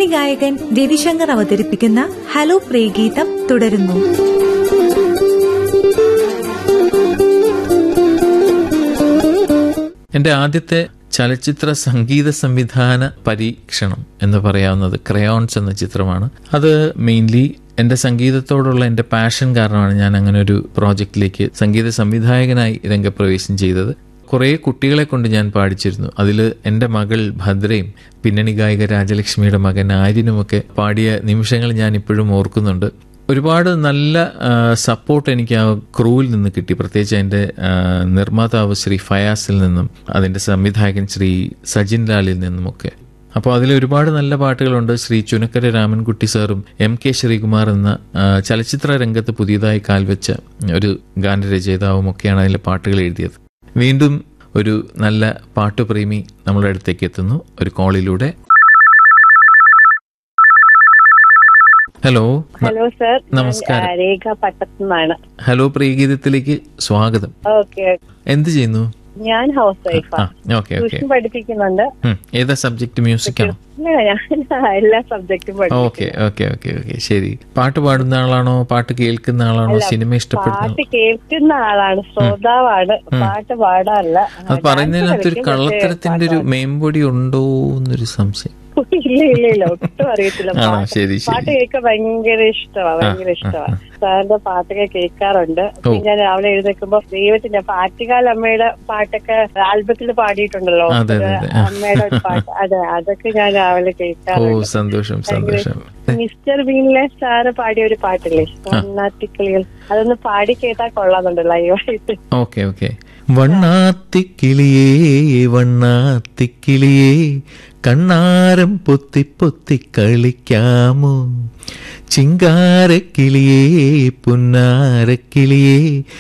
ഗായകൻ രവിശങ്കർ അവതരിപ്പിക്കുന്ന ഹലോ പ്രിയഗീതം തുടരുന്നു എൻ്റെ ആദ്യത്തെ ചലച്ചിത്ര സംഗീത സംവിധാന പരീക്ഷണം എന്ന് പറയാവുന്നത് ക്രയോൺസ് എന്ന ചിത്രമാണ് അത് മെയിൻലി എൻ്റെ സംഗീതത്തോടുള്ള എൻ്റെ പാഷൻ കാരണമാണ് ഞാൻ അങ്ങനെ ഒരു പ്രോജക്റ്റിലേക്ക് സംഗീത സംവിധായകനായി രംഗപ്രവേശം ചെയ്തത് കുറേ കുട്ടികളെ കൊണ്ട് ഞാൻ പാടിച്ചിരുന്നു അതിൽ എൻ്റെ മകൾ ഭദ്രയും പിന്നണി ഗായിക രാജലക്ഷ്മിയുടെ മകൻ ആര്യനുമൊക്കെ പാടിയ നിമിഷങ്ങൾ ഞാൻ ഇപ്പോഴും ഓർക്കുന്നുണ്ട് ഒരുപാട് നല്ല സപ്പോർട്ട് എനിക്ക് ആ ക്രൂവിൽ നിന്ന് കിട്ടി പ്രത്യേകിച്ച് അതിൻ്റെ നിർമ്മാതാവ് ശ്രീ ഫയാസിൽ നിന്നും അതിൻ്റെ സംവിധായകൻ ശ്രീ സജിൻ ലാലിൽ നിന്നുമൊക്കെ അപ്പോൾ അതിൽ ഒരുപാട് നല്ല പാട്ടുകളുണ്ട് ശ്രീ ചുനക്കര രാമൻകുട്ടി സാറും എം കെ ശ്രീകുമാർ എന്ന ആ, ചലച്ചിത്ര രംഗത്ത് പുതിയതായി കാൽവെച്ച ഒരു ഗാനരചയിതാവും ഒക്കെയാണ് അതിലെ പാട്ടുകൾ എഴുതിയത് വീണ്ടും ഒരു നല്ല പാട്ടുപ്രേമി നമ്മുടെ അടുത്തേക്ക് എത്തുന്നു ഒരു കോളിലൂടെ ഹലോ ഹലോ സർ നമസ്കാരം. ഞാൻ, ആ, രേഖ പട്ടത്തുനിന്നാണ് ഹലോ പ്രിയഗീതത്തിലേക്ക് സ്വാഗതം ഓക്കെ എന്ത് ചെയ്യുന്നു ഞാൻ ഹൗസ് ആ വൈഫാ ഓക്കെ ഓക്കെ ട്യൂഷൻ പഠിപ്പിക്കുന്നുണ്ട് ഏതാ സബ്ജക്ട് മ്യൂസിക് ആണോ ഇല്ല, ഞാൻ എല്ലാ സബ്ജക്റ്റും ഓക്കെ പഠിപ്പിക്കും ഓക്കെ ഓക്കെ ഓക്കെ ശരി പാട്ട് പാടുന്ന ആളാണോ പാട്ട് കേൾക്കുന്ന ആളാണോ സിനിമ ഇഷ്ടപ്പെടുന്ന പാട്ട് കേൾക്കുന്ന ആളാണ് ശ്രോതാവാണ് പാട്ട് പാടാറില്ല അത് പറയുന്നതിനകത്ത് ഒരു കള്ളത്തരത്തിന്റെ ഒരു മേമ്പൊടി ഉണ്ടോ എന്നൊരു സംശയം ഇല്ല ഇല്ല ഇല്ല ഒട്ടും അറിയത്തില്ല ആണോ പാട്ട് ശരി പാട്ട് ശരി കേൾക്കാൻ ഭയങ്കര ഇഷ്ടമാണ് ഭയങ്കര ഇഷ്ടമാണ് സാറിന്റെ പാട്ടൊക്കെ കേൾക്കാറുണ്ട് ഓ. ഞാൻ രാവിലെ എഴുന്നേൽക്കുമ്പോ ദൈവത്തിന്റെ പാറ്റുകാൽ അമ്മയുടെ പാട്ടൊക്കെ ആൽബത്തിൽ പാടിയിട്ടുണ്ടല്ലോ അതെ, അതെ, ഒരു അതെ. അമ്മയുടെ ഒരു പാട്ട് അതെ അതൊക്കെ ഞാൻ രാവിലെ ഓ കേൾക്കാറുണ്ട് സന്തോഷം സന്തോഷം മിസ്റ്റർ ബീനിലെ സാറ് പാടിയ ഒരു പാട്ടില്ലേ വണ്ണാത്തിക്കിളികൾ അതൊന്ന് പാടി കേട്ടാ കൊള്ളാന്നുണ്ട് ലൈവായിട്ട് ഓക്കെ ഓക്കെ വണ്ണാത്തിക്കിളിയേ വണ്ണാത്തിക്കിളിയേ കണ്ണാരം പൊത്തി പൊത്തി കളിക്കാമോ ചിങ്കാരക്കിളിയേ പുന്നാരക്കിളിയേ